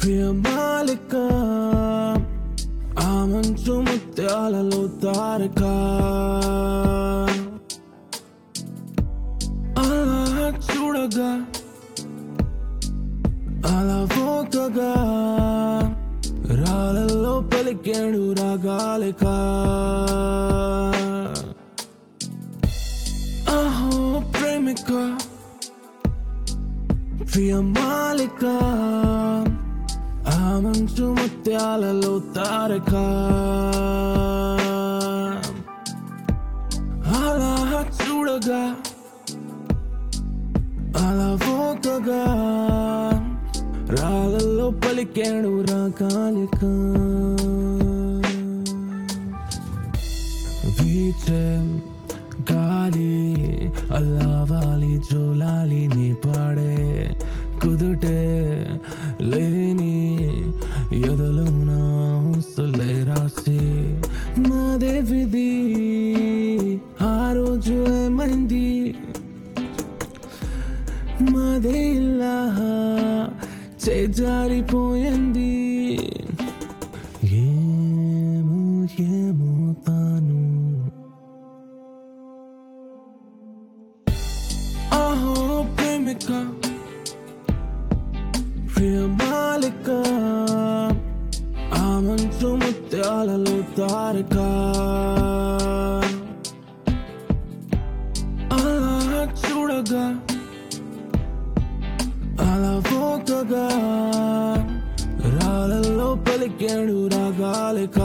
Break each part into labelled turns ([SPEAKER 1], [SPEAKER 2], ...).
[SPEAKER 1] ప్రియమాలిక ఆ మంచు ముత్యాలలో తారక అలా చూడగా అలా పోకగా రాళ్ళల్లో పలికాడు రాగాలిక అహో ప్రేమిక ప్రియమాలిక ఆ మంచు ముత్యాలలో తారక అలా చూడగా అలా పోకగా రాగల్లో పలికాడు రాకాలిక వీచే గాలి అల్లావాలి జోలాలి నీ పాడే కుదుటే లేని ఎదలో నా ఊసులే రాసి మాదే విధి ఆ రోజు ఏమైంది మాదే ఇలా చేజారిపోయింది ఏమో ఏమో తాను అహో ప్రేమిక ప్రియమాలిక ఆ మంచు ముత్యాలలో తారక అలా చూడగా అలా పోకగా రాళ్ళల్లో పలికాడు రాగాలిక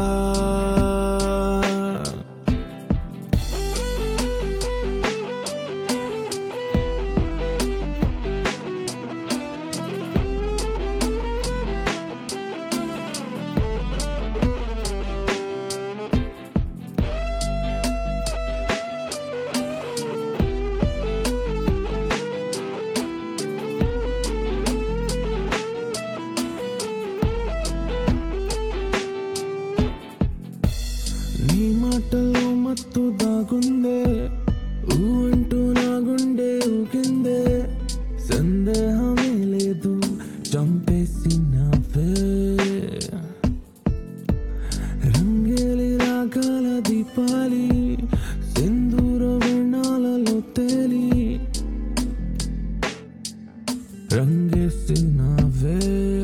[SPEAKER 1] నీ మాటలో మత్తు దాగుందే ఊ అంటూ నా గుండె ఊగిందే సందేహమే లేదు చంపేసి నావే రంగేలి రాగాల దీపాలి సింధూర వర్ణాలలో తేలి రంగేసి నావే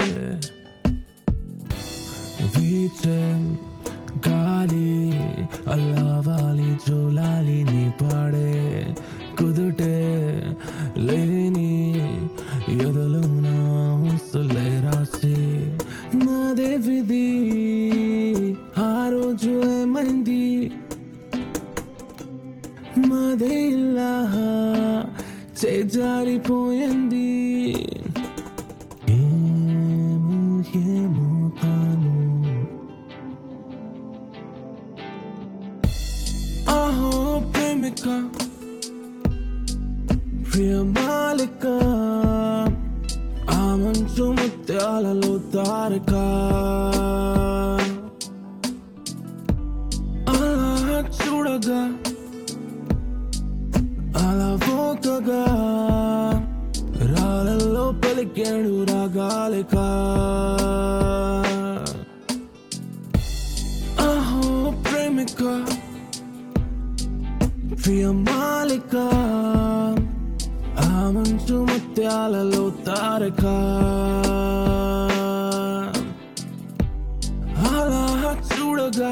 [SPEAKER 1] వీచే గాలి అల్లావాలి జోలాలి నీ పాడే కుదుటే లేని ఎదలో నా ఊసులే రాసి మాదే విధి ఆ రోజు ఏమైంది మాదే ఇలా చేజారిపోయింది ఏమో ఏమో తాను అహో ప్రేమిక ప్రియమాలిక ఆ మంచు ముత్యాలలో తారక అలా చూడగా అలా పోకగా రాళ్ళల్లో పలికాడు రాగాలిక అహో ప్రేమిక ప్రియమాలిక ఆ మంచు ముత్యాలలో తారక అలా చూడగా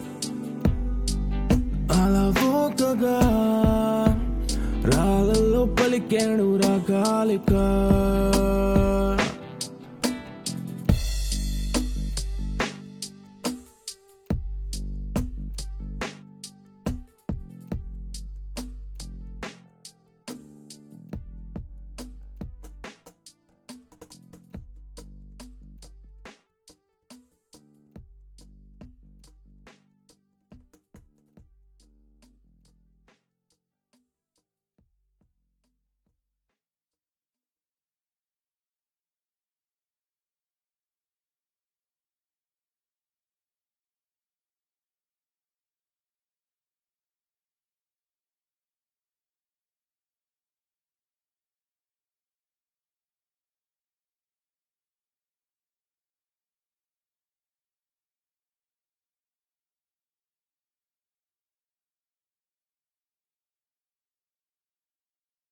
[SPEAKER 1] అలా పోకగా రాగల్లో పలికాడు రాగాలిక